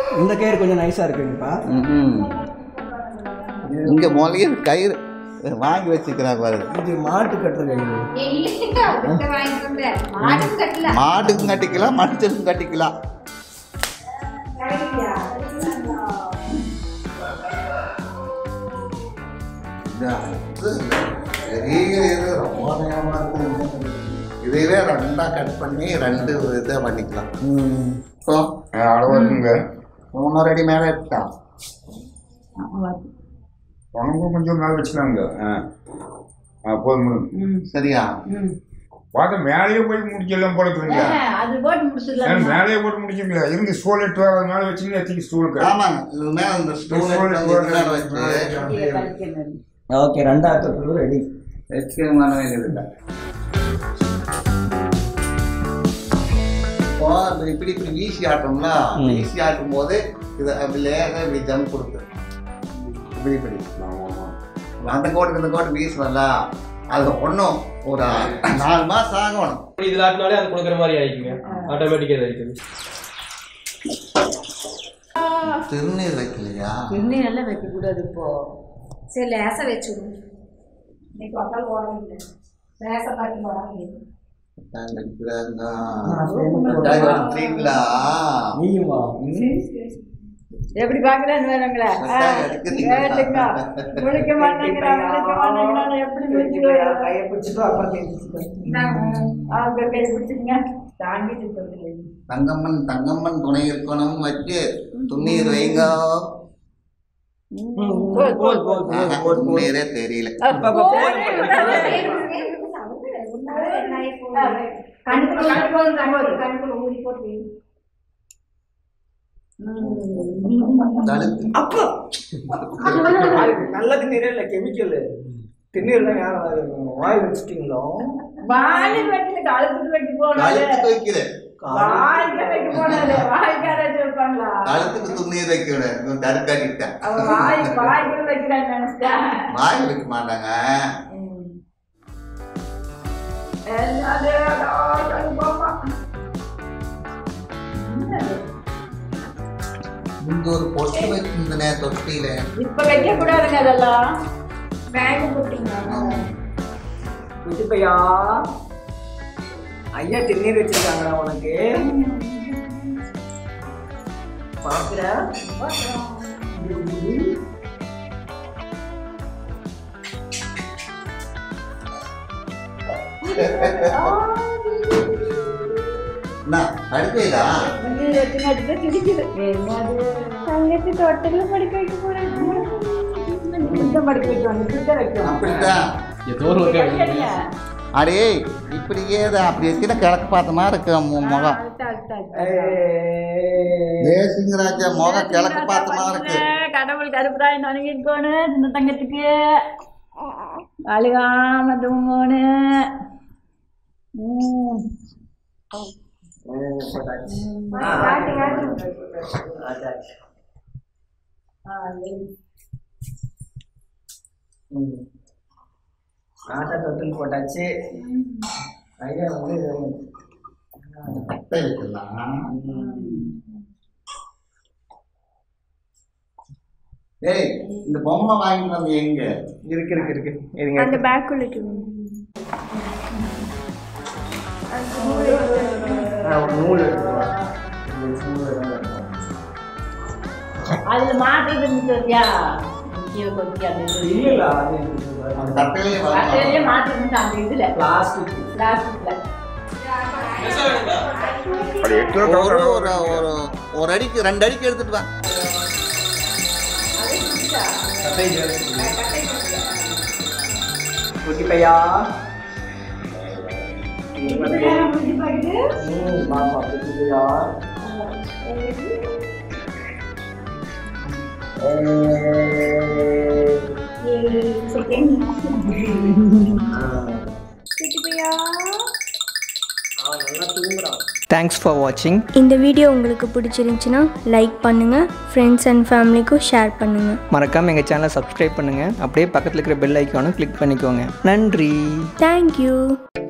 இந்த கயிறு கொஞ்சம் நைஸாக இருக்குங்கப்பா இங்கே முதலையே கயிறு வாங்கி வச்சுக்கிறாங்க பாரு இது மாட்டு கட்டுற கயிறு மாட்டுக்கும் கட்டிக்கலாம் மனுஷனுக்கும் கட்டிக்கலாம் பெரிய இது ரொம்ப நேரமா இருக்கு. இதையவே ரெண்டா கட் பண்ணி ரெண்டு இதை பண்ணிக்கலாம் இப்போ அளவு இருக்குங்க மூணு அடி மேலே இருக்கான் உனக்கு கொஞ்சம் மேலே வச்சுக்கலாங்க ஆ ஆ போதும் சரியா பார்த்தா மேலேயே போய் முடிச்சிடலாம் போல இருக்குங்க அது போட்டு ஏன்னா முடிச்சிடலாம் மேலேயே போட்டு முடிச்சிருக்கீங்க இருந்து ஸ்டூல் எட்டு அது மேலே வச்சுங்க எத்திக்கு ஸ்டூலுக்கு ஆமாங்க இது மேலே இந்த ஸ்டூல் வச்சு ஓகே ரெண்டாயிரத்து ரெடி இப்போ இந்த இப்படி இப்படி வீசி ஆட்டோம்ல வீசி ஆட்டும் போது இது அப்படி லேசாக இப்படி ஜம்ப் கொடுக்கு இப்படி இப்படி அந்த கோட்டுக்கு இந்த கோட்டு வீசுவல அது ஒன்றும் ஒரு நாலு மாதம் ஆகணும் இதுல ஆட்டினாலே அது கொடுக்குற மாதிரி ஆயிக்குங்க ஆட்டோமேட்டிக்கா இது ஆயிக்குது திருநீர் வைக்கலையா இன்னும் நல்லா வைக்கக்கூடாது இப்போ சரி லேசா வச்சுடுங்க இன்னைக்கு உக்கால் ஓடவில்லை லேசா பார்த்து ஓடவில்லை நாங்க இருக்கிறாங்க. மிட்டாய் எடுத்துறீங்களா? நீயுமா எப்படி பாக்குறேன்னு வேணுங்களா மிட்டாய் எடுக்கிறீங்களா? கேட்டுங்க முழிக்க மாட்டேங்கிறா முழிக்க மாட்டேங்கிறா எப்படி முடிச்சு கையை பிடிச்சிட்டு அப்புறம் கை பிடிச்சிட்டு. அவங்க கை பிடிச்சிங்க தாங்கிட்டு சொல்லுங்க தங்கம்மன் தங்கம்மன் துணை இருக்கணும் வச்சு துண்ணீர் வைங்க போல், போல், போல், போல், ஆஹா, போல், போல். துண்ணீரே தெரியல கண்ணுக்குள்ள கண்ணுக்குள்ள கண்ணுக்குள்ள ஊறி போட்டு தடுத்து அப்பா நல்ல திண்ணீர் இல்லை கெமிக்கல் திண்ணீர் தான் யாரும் வாய் வச்சுட்டீங்களோ வாலி வெட்டில கழுத்துக்கு வெட்டி போனாரு கழுத்துக்கு வைக்கிறேன் வாய்க்கு வைக்க போனாரு வாய்க்காராச்சும் வைப்பாங்களா கழுத்துக்கு துண்ணீர் வைக்கிறேன் தடுக்காட்டிட்டேன் அவ வாய் வாய்க்கு வைக்கிறான்னு நினைச்சிட்டா வாய் வைக்க மாட்டாங்க இந்த ஒரு பொட்டு வச்சிருந்தனே தொட்டியில இப்ப வைக்க கூடாதுங்க அதெல்லாம் பேக் போட்டீங்க குட்டிப்பையா ஐயா திண்ணீர் வச்சிருக்காங்கடா உனக்கு பாக்குற என்ன அடுத்ததா தங்கச்சி தொட்டில படிக்க வைக்க போறேன் படிக்க வைக்கணும் இப்படிதான் வைக்கணும் அப்படித்தான் ஏதோ ஒரு வகை சரியா? அடே இப்படியே தான் அப்படி வச்சுன்னா கிழக்கு பார்த்த மாதிரி இருக்கு உன் முகம் அடுத்து, அடுத்து, அடுத்து. தேசிங்கராஜா முகம் கிழக்கு பார்த்த மாதிரி இருக்கு கடவுள் கருப்புராய் நொறுங்கிட்டு போனு சின்ன தங்கத்துக்கு அழுகாம தூங்கோனு ம். ஆட்டா தொட்டில் போட்டாச்சு ஐயா வந்து கட்டை வைக்கலாம் ஏய் இந்த பொம்மை வாங்கிட்டு வந்து எங்க இருக்கு இருக்கு இருக்கு இருங்க அந்த பேக் உள்ள ஆ, ஒரு நூல் எடுத்துட்டு வா. இந்த நூல் எடுத்துட்டு வா. அதுல மாட்டுறது இருந்துச்சியா முக்கிய கொத்தி அந்த இது இல்ல அது இருக்கு. அந்த கட்டையிலே கட்டையிலேயே மாட்டுறது இருந்துச்சு அந்த இதுல பிளாஸ்டிக் பிளாஸ்டிக்ல அது எட்டு ஒரு ஒரு ஒரு ஒரு அடிக்கு ரெண்டு அடிக்கு எடுத்துட்டு வா குட்டி பையா ம், பாப்பா குட்டி பையா நல்லா தூங்குறான் தேங்க்ஸ் ஃபார் வாட்சிங் இந்த வீடியோ உங்களுக்கு பிடிச்சிருந்துச்சுன்னா லைக் பண்ணுங்கள் ஃப்ரெண்ட்ஸ் அண்ட் ஃபேமிலிக்கும் ஷேர் பண்ணுங்கள் மறக்காமல் எங்கள் சேனலை சப்ஸ்கிரைப் பண்ணுங்கள் அப்படியே பக்கத்தில் இருக்கிற பெல் ஐக்கானும் கிளிக் பண்ணிக்கோங்க நன்றி தேங்க்யூ